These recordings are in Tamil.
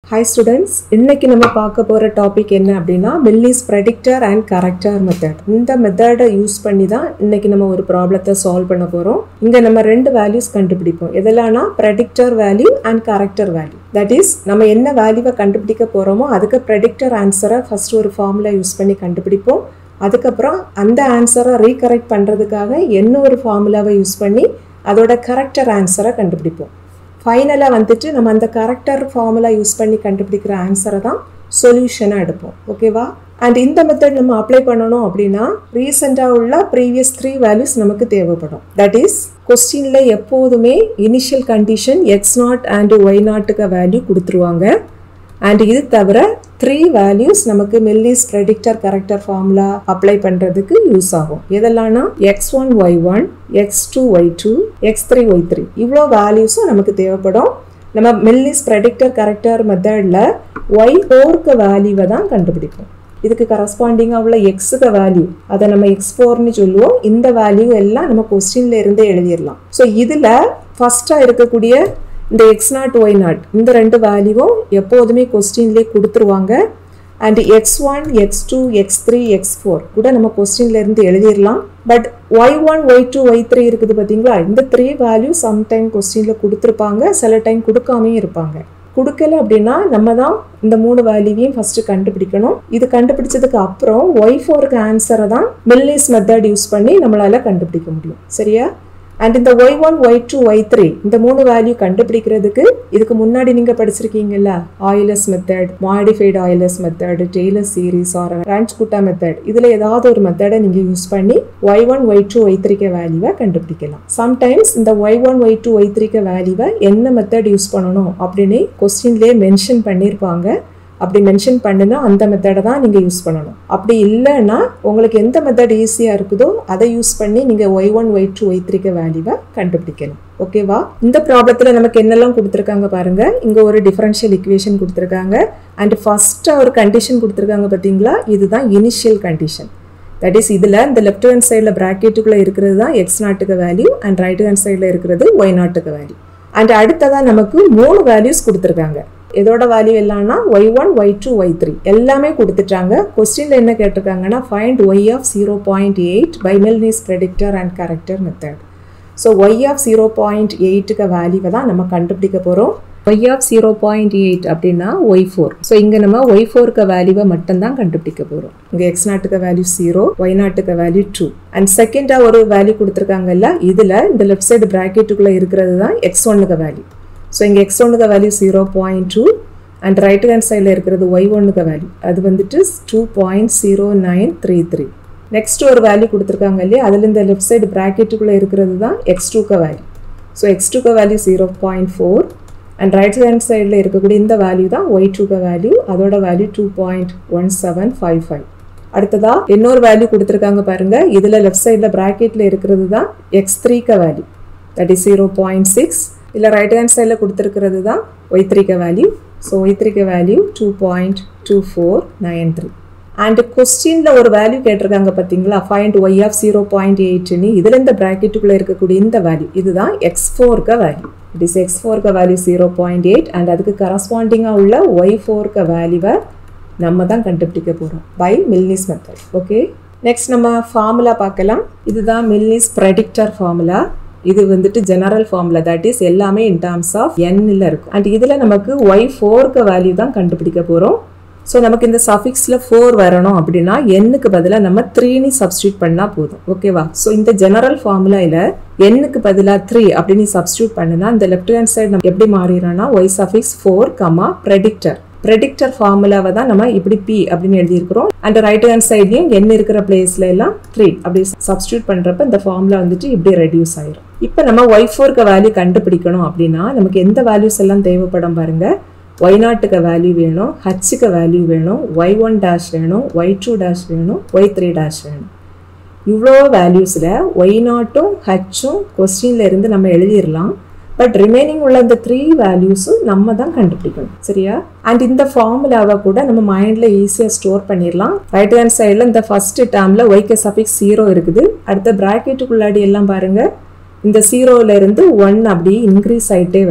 ஹாய் ஸ்டூடெண்ட்ஸ் இன்னைக்கு நம்ம பார்க்க போகிற டாபிக் என்ன அப்படின்னா Milne's predictor and corrector method இந்த மெத்தடை யூஸ் பண்ணி தான் இன்னைக்கு நம்ம ஒரு ப்ராப்ளத்தை சால்வ் பண்ண போகிறோம் இங்கே நம்ம ரெண்டு வேல்யூஸ் கண்டுபிடிப்போம் எதெல்லாம்னா predictor value and corrector value that is நம்ம என்ன வேல்யூவை கண்டுபிடிக்க போகிறோமோ அதுக்கு ப்ரெடிக்டர் ஆன்சரை ஃபர்ஸ்ட் ஒரு ஃபார்முலா யூஸ் பண்ணி கண்டுபிடிப்போம் அதுக்கப்புறம் அந்த ஆன்சரை ரீகரெக்ட் பண்ணுறதுக்காக என்ன ஒரு ஃபார்முலாவை யூஸ் பண்ணி அதோட கரெக்டர் ஆன்சரை கண்டுபிடிப்போம் ஃபைனலாக வந்துட்டு நம்ம அந்த கரெக்டர் ஃபார்முலா யூஸ் பண்ணி கண்டுபிடிக்கிற ஆன்சரை தான் சொல்யூஷனாக எடுப்போம் ஓகேவா அண்ட் இந்த மெத்தட் நம்ம அப்ளை பண்ணணும் அப்படின்னா ரீசெண்டாக உள்ள ப்ரீவியஸ் த்ரீ வேல்யூஸ் நமக்கு தேவைப்படும் தட் இஸ் கொஸ்டினில் எப்போதுமே initial condition x naught and y நாட்டுக்கு வேல்யூ கொடுத்துருவாங்க அண்ட் இது தவிர த்ரீ வேல்யூஸ் நமக்கு Milne's predictor corrector formula apply பண்ணுறதுக்கு யூஸ் ஆகும் எதெல்லாம்னா x one y one x two y two x three y three இவ்வளோ வேல்யூஸும் நமக்கு தேவைப்படும் நம்ம மில்லிஸ் ப்ரெடிக்டர் கரெக்டர் மெத்தடில் ஒய் ஃபோருக்கு வேல்யூவை தான் கண்டுபிடிப்போம் இதுக்கு கரஸ்பாண்டிங்காக உள்ள எக்ஸுக்கு வேல்யூ அதை நம்ம எக்ஸ் ஃபோர்னு சொல்லுவோம் இந்த வேல்யூ எல்லாம் நம்ம கொஸ்டின்ல இருந்தே எழுதிடலாம் ஸோ இதில் ஃபஸ்ட்டாக இருக்கக்கூடிய இந்த எக்ஸ் நாட் ஒய் நாட் இந்த ரெண்டு வேல்யூவும் எப்போதுமே கொஸ்டின்லேயே கொடுத்துருவாங்க and x one x two x three x four கூட நம்ம கொஸ்டின்ல இருந்து எழுதிடலாம் but y one y two y three இருக்குது பார்த்தீங்களா இந்த த்ரீ வேல்யூ சம்டைம் கொஸ்டினில் கொடுத்துருப்பாங்க சில டைம் கொடுக்காமே இருப்பாங்க கொடுக்கல அப்படின்னா நம்ம தான் இந்த மூணு வேல்யூவையும் ஃபர்ஸ்ட் கண்டுபிடிக்கணும் இது கண்டுபிடிச்சதுக்கு அப்புறம் ஒய் ஃபோருக்கு ஆன்சரை தான் மில்லிஸ் மெத்தட் யூஸ் பண்ணி நம்மளால கண்டுபிடிக்க முடியும் சரியா அண்ட் இந்த y one y two y three இந்த மூணு வேல்யூ கண்டுபிடிக்கிறதுக்கு இதுக்கு முன்னாடி நீங்கள் படிச்சிருக்கீங்கல்ல Euler's method modified Euler's method Taylor series or Runge Kutta method இதில் ஏதாவது ஒரு மெத்தடை நீங்கள் யூஸ் பண்ணி y one y two y த்ரீக்க வேல்யூவை கண்டுபிடிக்கலாம் சம்டைம்ஸ் இந்த y one y two y த்ரீக்க வேல்யூவை என்ன மெத்தட் யூஸ் பண்ணணும் அப்படின்னு கொஸ்டின்லேயே மென்ஷன் பண்ணியிருப்பாங்க அப்படி மென்ஷன் பண்ணுனா அந்த மெத்தடை தான் நீங்கள் யூஸ் பண்ணணும் அப்படி இல்லைன்னா உங்களுக்கு எந்த மெத்தட் ஈஸியாக இருக்குதோ அதை யூஸ் பண்ணி நீங்கள் y one y two y த்ரீக்கு வேல்யூவை கண்டுபிடிக்கணும் ஓகேவா இந்த ப்ராப்ளத்தில் நமக்கு என்னெல்லாம் கொடுத்துருக்காங்க பாருங்க இங்கே ஒரு டிஃபரன்ஷியல் இக்குவேஷன் கொடுத்துருக்காங்க அண்ட் ஃபஸ்ட்டாக ஒரு கண்டிஷன் கொடுத்துருக்காங்க பார்த்தீங்களா இதுதான் இனிஷியல் கண்டிஷன் தட் இஸ் இதில் இந்த லெஃப்ட் ஹேண்ட் சைடில் ப்ராக்கெட்டுக்குள்ளே இருக்கிறது தான் எக்ஸ் நாட்டுக்கு வேல்யூ அண்ட் ரைட் ஹேண்ட் சைடில் இருக்கிறது ஒய் நாட்டுக்கு வேல்யூ அண்ட் அடுத்ததாக நமக்கு மூணு வேல்யூஸ் கொடுத்துருக்காங்க இதோட வேல்யூ எல்லாம்னா y one y two y three எல்லாமே கொடுத்துட்டாங்க கொஸ்டினில் என்ன கேட்டிருக்காங்கன்னா find y of zero point eight by Milne's predictor and corrector method so y of zero point எயிட்டுக்கு வேல்யூவை தான் நம்ம கண்டுபிடிக்க போகிறோம் y of zero point eight அப்படின்னா ஒய் ஃபோர் ஸோ இங்கே நம்ம ஒய் ஃபோருக்கு வேல்யூவை மட்டும்தான் கண்டுபிடிக்க போகிறோம் இங்கே எக்ஸ் நாட்டுக்கு வேல்யூ ஜீரோ ஒய் நாட்டுக்கு வேல்யூ டூ அண்ட் செகண்டாக ஒரு வேல்யூ கொடுத்துருக்காங்கல்ல இதில் இந்த லெஃப்ட் சைடு ப்ராக்கெட்டுக்குள்ளே இருக்கிறது தான் எக்ஸ் ஒன்னுக்கு வேல்யூ ஸோ இங்கே எக்ஸ் ஒன்னுக்கு value zero point two and right hand சைடில் இருக்கிறது ஒய் ஒன்னுக்கு வேல்யூ அது வந்துட்டு two point zero nine three three next ஒரு வேல்யூ கொடுத்துருக்காங்க இல்லையா அதில் இந்த லெஃப்ட் சைடு ப்ராக்கெட்டுக்குள்ளே இருக்கிறது தான் எக்ஸ் டூக்கு வேல்யூ ஸோ எக்ஸ் டூக்கு value zero point four and right hand சைடில் இருக்கக்கூடிய இந்த வேல்யூ தான் ஒய் டூக்கு வேல்யூ அதோட value two point one seven five five அடுத்ததா இன்னொரு வேல்யூ கொடுத்துருக்காங்க பாருங்க இதில் லெஃப்ட் சைடில் ப்ராக்கெட்டில் இருக்கிறது தான் எக்ஸ் த்ரீக்க value that is zero point six இல்லை ரைட் ஹேண்ட் சைடில் கொடுத்துருக்கிறது தான் ஒய் த்ரீக்க வேல்யூ ஸோ ஒய் த்ரீக்க value two point two four nine three and கொஸ்டினில் ஒரு வேல்யூ கேட்டிருக்காங்க பார்த்தீங்களா find y of zero point எயிட்னு இதில் இந்த ப்ராக்கெட்டுக்குள்ளே இருக்கக்கூடிய இந்த வேல்யூ இதுதான் எக்ஸ் ஃபோர்க்க வேல்யூ இட் இஸ் எக்ஸ் ஃபோர்க்க value zero point eight and அதுக்கு கரஸ்பாண்டிங்காக உள்ள ஒய் ஃபோர்க்க வேல்யூவை நம்ம தான் கண்டுபிடிக்க போகிறோம் by Milne's method okay next நம்ம ஃபார்முலா பார்க்கலாம் இதுதான் மில்னிஸ் ப்ரெடிக்டர் ஃபார்முலா இது வந்துட்டு ஜெனரல் ஃபார்முலா தட் இஸ் எல்லாமே இன் டேர்ம்ஸ் ஆஃப் என்ல இருக்கும் அண்ட் இதில் நமக்கு ஒய் ஃபோர்க்கு வேல்யூ தான் கண்டுபிடிக்க போகிறோம் ஸோ நமக்கு இந்த சஃபிக்ஸில் ஃபோர் வரணும் அப்படின்னா எண்ணுக்கு பதிலாக நம்ம த்ரீனி சப்ஸ்டியூட் பண்ணால் போதும் ஓகேவா ஸோ இந்த ஜெனரல் ஃபார்முலாவில் எண்ணுக்கு பதிலாக த்ரீ அப்படின்னு சப்ஸ்டியூட் பண்ணுனா இந்த லெஃப்ட் ஹேண்ட் சைடு நம்ம எப்படி மாறிடுறோம்னா y suffix four comma predictor predictor ஃபார்முலாவை தான் நம்ம இப்படி பி அப்படின்னு எழுதியிருக்கிறோம் அண்ட் ரைட் ஹேண்ட் சைட்லையும் என் இருக்கிற பிளேஸ்ல எல்லாம் த்ரீ அப்படி சப்ஸ்டியூட் பண்ணுறப்ப இந்த ஃபார்முலா வந்துட்டு இப்படி ரெடியூஸ் ஆயிரும் இப்போ நம்ம ஒய் ஃபோருக்கு வேல்யூ கண்டுபிடிக்கணும் அப்படின்னா நமக்கு எந்த வேல்யூஸ் எல்லாம் தேவைப்படும் பாருங்க ஒய் நாட்டுக்கு வேல்யூ வேணும் ஹச்சுக்கு வேல்யூ வேணும் ஒய் ஒன் டேஷ் வேணும் ஒய் டூ டேஷ் வேணும் ஒய் த்ரீ டேஷ் வேணும் இவ்வளோ வேல்யூஸில் ஒய் நாட்டும் ஹச்சும் கொஸ்டின்ல இருந்து நம்ம எழுதிடலாம் பட் ரிமைனிங் உள்ள இந்த த்ரீ வேல்யூஸும் நம்ம தான் கண்டுபிடிக்கணும் சரியா அண்ட் இந்த ஃபார்முலாவை கூட நம்ம மைண்டில் ஈஸியாக ஸ்டோர் பண்ணிடலாம் ரைட் ஹேண்ட் சைடில் இந்த ஃபர்ஸ்ட் டேர்மில் ஒய்க்கு சஃபிக்ஸ் ஜீரோ இருக்குது அடுத்த ப்ராக்கெட்டுக்குள்ளாடி எல்லாம் பாருங்க இந்த ஜீரோல இருந்து ஒன் அப்படி இன்க்ரீஸ் ஆகிட்டே வருது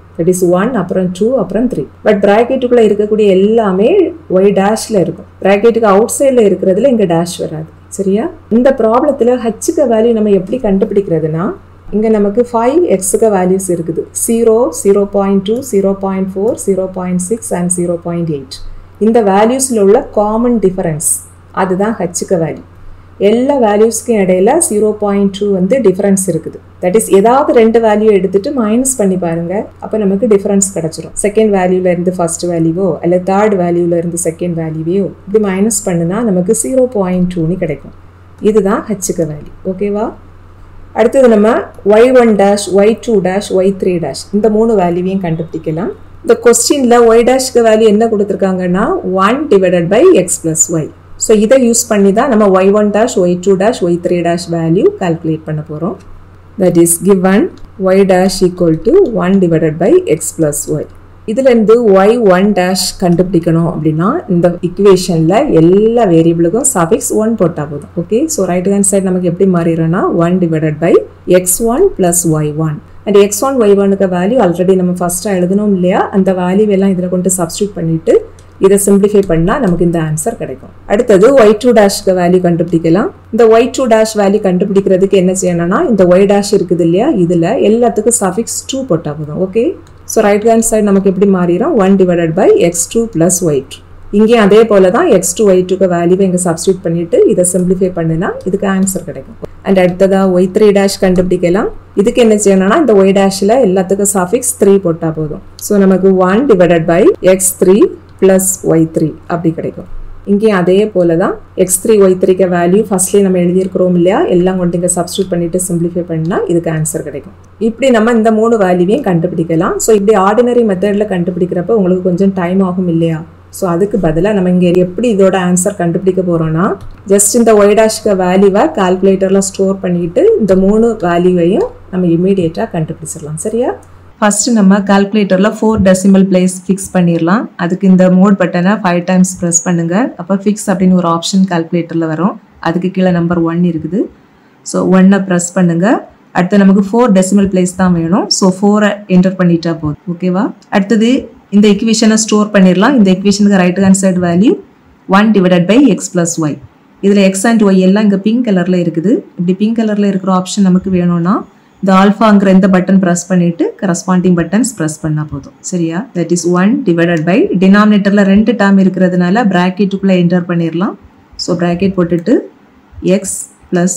தட் இஸ் ஒன் அப்புறம் டூ அப்புறம் த்ரீ பட் ப்ராக்கெட்டுக்குள்ளே இருக்கக்கூடிய எல்லாமே ஒய் டேஷில் இருக்கும் ப்ராக்கெட்டுக்கு அவுட் சைடில் இருக்கிறதுல இங்கே டேஷ் வராது சரியா இந்த ப்ராப்ளத்தில் ஹச்சுக்க வேல்யூ நம்ம எப்படி கண்டுபிடிக்கிறதுனா இங்கே நமக்கு ஃபைவ் எக்ஸுக்கு வேல்யூஸ் இருக்குது zero zero point two zero point four zero point six and zero point eight இந்த வேல்யூஸில் உள்ள காமன் டிஃபரன்ஸ் அதுதான் ஹச்சுக்க வேல்யூ எல்லா வேல்யூஸ்க்கும் இடையில ஜீரோ பாயிண்ட் டூ வந்து டிஃபரன்ஸ் இருக்குது தட் இஸ் ஏதாவது ரெண்டு வேல்யூ எடுத்துட்டு மைனஸ் பண்ணி பாருங்க அப்போ நமக்கு டிஃபரன்ஸ் கிடைச்சிரும் செகண்ட் வேல்யூல இருந்து ஃபர்ஸ்ட் வேல்யூவோ அல்ல தேர்ட் வேல்யூல இருந்து செகண்ட் வேல்யூவையோ இப்படி மைனஸ் பண்ணுனா நமக்கு ஜீரோ பாயிண்ட் டூன்னு கிடைக்கும் இதுதான் ஹச்சுக்க வேல்யூ ஓகேவா அடுத்தது நம்ம y one dash y two dash y three dash இந்த மூணு வேல்யூவையும் கண்டுபிடிக்கலாம் இந்த கொஸ்டினில் ஒய் டேஷ்க்கு வேல்யூ என்ன கொடுத்துருக்காங்கன்னா one divided by x plus y so இதை யூஸ் பண்ணி தான் நம்ம y one dash y two dash y three dash value calculate பண்ண போகிறோம் that is given y dash equal to one divided by x plus y இதுலேருந்து ஒய் ஒன் டேஷ் கண்டுபிடிக்கணும் அப்படின்னா இந்த இக்குவேஷனில் எல்லா வேரியபிளுக்கும் சஃபிக்ஸ் ஒன் போட்டால் போதும் okay so right hand side நமக்கு எப்படி மாறிடும்னா one divided by x one plus y one and x one y ஒனுக்கு வேல்யூ ஆல்ரெடி நம்ம ஃபஸ்ட்டாக எழுதணும் இல்லையா அந்த வேல்யூ எல்லாம் இதில் கொண்டு சப்ஸ்டியூட் பண்ணிவிட்டு இதை சிம்பிளிஃபை பண்ணால் நமக்கு இந்த ஆன்சர் கிடைக்கும் அடுத்தது ஒய் டூ டேஷ்க்கு வேல்யூ கண்டுபிடிக்கலாம் இந்த ஒய் டூ டேஷ் வேல்யூ கண்டுபிடிக்கிறதுக்கு என்ன செய்யணும்னா இந்த ஒய் டேஷ் இருக்குது இல்லையா இதில் எல்லாத்துக்கும் சஃபிக்ஸ் டூ போட்டால் போதும் okay so right hand side நமக்கு எப்படி மாறிடும் one divided by x two plus y two இங்கேயும் அதே போல தான் எக்ஸ் டூ ஒய் டூக்கு வேல்யூவை இங்கே சப்ஸ்டியூட் பண்ணிட்டு இதை சிம்பிளிஃபை பண்ணினா இதுக்கு ஆன்சர் கிடைக்கும் அண்ட் அடுத்ததா ஒய் த்ரீ டேஷ் கண்டுபிடிக்கலாம் இதுக்கு என்ன செய்யணும்னா இந்த ஒய் டேஷில் எல்லாத்துக்கும் சஃபிக்ஸ் த்ரீ போட்டால் போதும் ஸோ நமக்கு one divided by x three plus y three அப்படி கிடைக்கும் இங்கேயும் அதே போல தான் எக்ஸ் த்ரீ ஒய் த்ரீக்கு வேல்யூ ஃபர்ஸ்ட்லேயே நம்ம எழுதியிருக்கிறோம் இல்லையா எல்லாம் கொண்டு இங்கே சப்ஸ்டியூட் பண்ணிட்டு சிம்பிளிஃபை பண்ணால் இதுக்கு ஆன்சர் கிடைக்கும் இப்படி நம்ம இந்த மூணு வேல்யூவையும் கண்டுபிடிக்கலாம் ஸோ இப்படி ஆர்டினரி மெத்தடில் கண்டுபிடிக்கிறப்ப உங்களுக்கு கொஞ்சம் டைம் ஆகும் இல்லையா ஸோ அதுக்கு பதிலாக நம்ம இங்கே எப்படி இதோட ஆன்சர் கண்டுபிடிக்க போகிறோம்னா ஜஸ்ட் இந்த ஒய் டேஷ்க்கு வேல்யூவை கால்குலேட்டரில் ஸ்டோர் பண்ணிட்டு இந்த மூணு வேல்யூவையும் நம்ம இமீடியட்டாக கண்டுபிடிச்சிடலாம் சரியா ஃபஸ்ட்டு நம்ம கால்குலேட்டரில் ஃபோர் டெசிமல் பிளேஸ் ஃபிக்ஸ் பண்ணிடலாம் அதுக்கு இந்த மோட் பட்டனை ஃபைவ் டைம்ஸ் ப்ரெஸ் பண்ணுங்கள் அப்போ ஃபிக்ஸ் அப்படின்னு ஒரு ஆப்ஷன் கால்குலேட்டரில் வரும் அதுக்கு கீழே நம்பர் ஒன் இருக்குது ஸோ ஒன்னை ப்ரெஸ் பண்ணுங்கள் அடுத்து நமக்கு ஃபோர் டெசிமல் பிளேஸ் தான் வேணும் ஸோ ஃபோரை என்டர் பண்ணிட்டா போதும் ஓகேவா அடுத்தது இந்த இக்குவேஷனை ஸ்டோர் பண்ணிடலாம் இந்த இக்குவேஷனுக்கு right hand side value one divided by x plus y இதில் எக்ஸ் அண்ட் ஒய் எல்லாம் இங்கே பிங்க் கலரில் இருக்குது இப்படி பிங்க் கலரில் இருக்கிற ஆப்ஷன் நமக்கு வேணும்னா இந்த ஆல்ஃபாங்கிற இந்த பட்டன் ப்ரெஸ் பண்ணிட்டு கரஸ்பாண்டிங் பட்டன்ஸ் ப்ரெஸ் பண்ணால் போதும் சரியா that is one divided by டினாமினேட்டரில் ரெண்டு டேர்ம் இருக்கிறதுனால ப்ராக்கெட்டுக்குள்ளே என்டர் பண்ணிடலாம் ஸோ ப்ராக்கெட் போட்டுட்டு x plus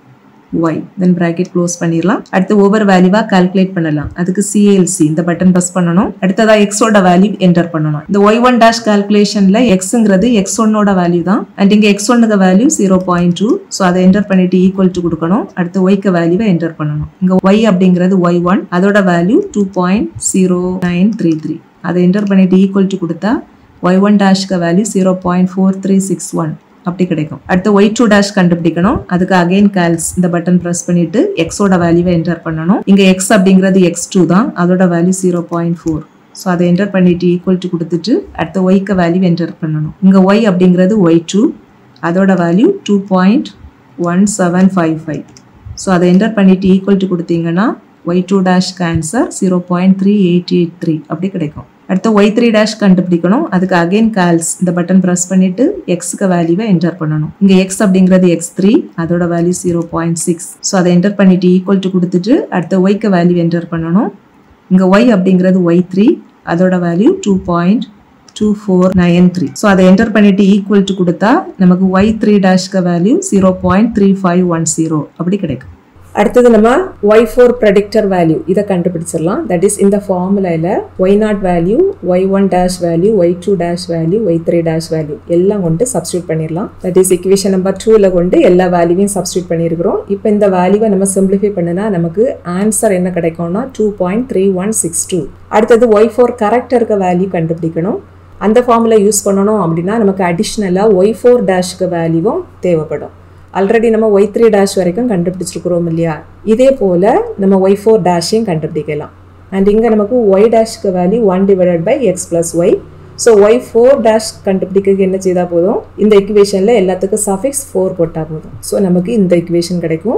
y then bracket close பண்ணிடலாம் அடுத்து ஒவ்வொரு வேல்யூவாக கால்குலேட் பண்ணலாம் அதுக்கு சிஎல்சி இந்த பட்டன் ப்ரெஸ் பண்ணணும் அடுத்ததா எக்ஸோட வேல்யூ என்டர் பண்ணணும் இந்த ஒய் ஒன் டேஷ் கால்குலேஷனில் எக்ஸுங்கிறது எக்ஸ் ஒன்னோட வேல்யூ தான் அண்ட் இங்கே எக்ஸ் ஒன்னுக்கு value zero point two so அதை என்டர் பண்ணிட்டு ஈக்குவல் டு கொடுக்கணும் அடுத்து ஒய்க்கு வேல்யூவை என்டர் பண்ணணும் இங்கே ஒய் அப்படிங்கிறது ஒய் ஒன் அதோட value two point zero nine three three அதை என்டர் பண்ணிட்டு ஈக்குவல் டு கொடுத்தா ஒய் ஒன் டேஷ்க்கு value zero point four three six one அப்படி கிடைக்கும் அடுத்து ஒய் டூ டேஷ் கண்டுபிடிக்கணும் அதுக்கு அகைன் கால்ஸ் இந்த பட்டன் ப்ரெஸ் பண்ணிட்டு எக்ஸோட வேல்யூவை என்டர் பண்ணணும் இங்க எக்ஸ் அப்படிங்கிறது எக்ஸ் டூ தான் அதோட value zero point four so அதை என்டர் பண்ணிட்டு ஈக்குவல் டு கொடுத்துட்டு அடுத்த ஒய்க்கு வேல்யூ என்டர் பண்ணணும் இங்க ஒய் அப்படிங்கிறது ஒய் டூ அதோட value two point one seven five five so அதை என்டர் பண்ணிட்டு ஈக்குவல் டு கொடுத்தீங்கன்னா ஒய் டூ டேஷ்க்கு answer zero point three eight eight three அப்படி கிடைக்கும் அடுத்து ஒய் த்ரீ டேஷ் கண்டுபிடிக்கணும் அதுக்கு அகைன் கால்ஸ் இந்த பட்டன் ப்ரெஸ் பண்ணிட்டு எக்ஸுக்கு வேல்யூவை என்டர் பண்ணணும் இங்கே எக்ஸ் அப்படிங்கிறது எக்ஸ் த்ரீ அதோட value zero point six so அதை என்டர் பண்ணிட்டு ஈக்குவல் டு கொடுத்துட்டு அடுத்த ஒய்க்கு வேல்யூ என்டர் பண்ணணும் இங்கே ஒய் அப்படிங்கிறது ஒய் த்ரீ அதோட value two point two four nine three so அதை என்டர் பண்ணிட்டு ஈக்குவல் டு கொடுத்தா நமக்கு ஒய் த்ரீ டேஷ்க்கு value zero point three five one zero அப்படி கிடைக்கும் அடுத்தது நம்ம ஒய் ஃபோர் ப்ரெடிக்டர் வேல்யூ இதை கண்டுபிடிச்சிடலாம் தட் இஸ் இந்த ஃபார்முலையில் y not value y one dash value y two dash value y three dash value எல்லாம் கொண்டு சப்ஸ்டியூட் பண்ணிடலாம் தட் இஸ் இக்குவேஷன் நம்பர் டூவில் கொண்டு எல்லா வேல்யூவையும் சப்ஸ்டியூட் பண்ணியிருக்கிறோம் இப்போ இந்த வேல்யூவை நம்ம சிம்பிளிஃபை பண்ணினா நமக்கு ஆன்சர் என்ன கிடைக்கும்னா two point three one six two அடுத்தது ஒய் ஃபோர் கரெக்டாக இருக்க வேல்யூ கண்டுபிடிக்கணும் அந்த ஃபார்முலா யூஸ் பண்ணணும் அப்படின்னா நமக்கு அடிஷ்னலாக ஒய் ஃபோர் டேஷ்க்கு வேல்யூவும் தேவைப்படும் ஆல்ரெடி நம்ம ஒய் த்ரீ டேஷ் வரைக்கும் கண்டுபிடிச்சிருக்கிறோம் இல்லையா இதே போல் நம்ம ஒய் ஃபோர் டேஷையும் கண்டுபிடிக்கலாம் அண்ட் இங்கே நமக்கு ஒய் டேஷ்க்கு value one divided by x plus y so y four dash கண்டுபிடிக்கிறதுக்கு என்ன செய்தால் போதும் இந்த இக்குவேஷனில் எல்லாத்துக்கும் சஃபிக்ஸ் ஃபோர் போட்டால் போதும் ஸோ நமக்கு இந்த இக்குவேஷன் கிடைக்கும்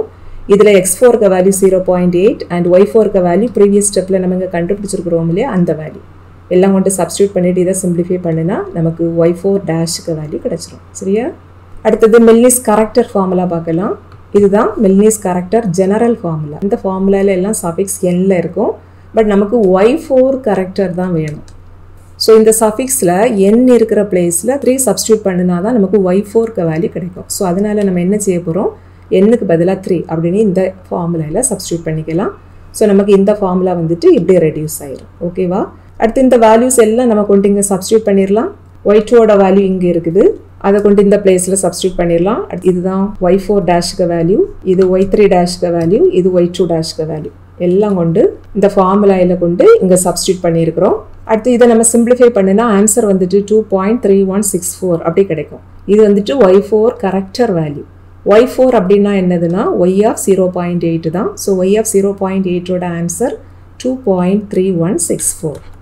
இதில் எக்ஸ் ஃபோருக்கு value zero point eight and y ஃபோருக்கு வேல்யூ ப்ரீவியஸ் ஸ்டெப்பில் நம்ம இங்கே கண்டுபிடிச்சிருக்கிறோம் இல்லையா அந்த வேல்யூ எல்லாம் கொண்டு சப்ஸ்டியூட் பண்ணிவிட்டு இதை சிம்பிளிஃபை பண்ணினா நமக்கு ஒய் ஃபோர் டேஷுக்கு வேல்யூ கிடச்சிரும் சரியா அடுத்தது மெல்லிஸ் கரெக்டர் ஃபார்முலா பார்க்கலாம் இதுதான் மெல்லிஸ் கரெக்டர் ஜெனரல் ஃபார்முலா இந்த ஃபார்முலாவில் எல்லாம் சஃபிக்ஸ் எண்ணில் இருக்கும் பட் நமக்கு ஒய் ஃபோர் கரெக்டர் தான் வேணும் ஸோ இந்த சஃபிக்ஸில் என் இருக்கிற பிளேஸில் த்ரீ சப்ஸ்டியூட் பண்ணினா தான் நமக்கு ஒய் ஃபோருக்கு வேல்யூ கிடைக்கும் ஸோ அதனால் நம்ம என்ன செய்ய போகிறோம் எண்ணுக்கு பதிலாக த்ரீ அப்படின்னு இந்த ஃபார்முலாவில் சப்ஸ்டியூட் பண்ணிக்கலாம் ஸோ நமக்கு இந்த ஃபார்முலா வந்துட்டு இப்படி ரெடியூஸ் ஆயிரும் ஓகேவா அடுத்து இந்த வேல்யூஸ் எல்லாம் நம்ம கொண்டு இங்கே சப்ஸ்டியூட் பண்ணிடலாம் ஒய் டூவோட வேல்யூ இங்கே இருக்குது அதை கொண்டு இந்த பிளேஸில் சப்ஸ்டியூட் பண்ணிடலாம் இதுதான் ஒய் ஃபோர் டேஷ்க்கு வேல்யூ இது ஒய் த்ரீ டேஷ்க்கு வேல்யூ இது ஒய் டூ டேஷ்க்கு வேல்யூ எல்லாம் கொண்டு இந்த ஃபார்முலாயில் கொண்டு இங்கே சப்ஸ்டியூட் பண்ணியிருக்கிறோம் அடுத்து இதை நம்ம சிம்பிளிஃபை பண்ணினா ஆன்சர் வந்துட்டு two point three one six four அப்படி கிடைக்கும் இது வந்துட்டு y four correct value y four அப்படின்னா என்னதுன்னா y of zero point eight தான் so y of zero point எயிட்டோட answer two point three one six four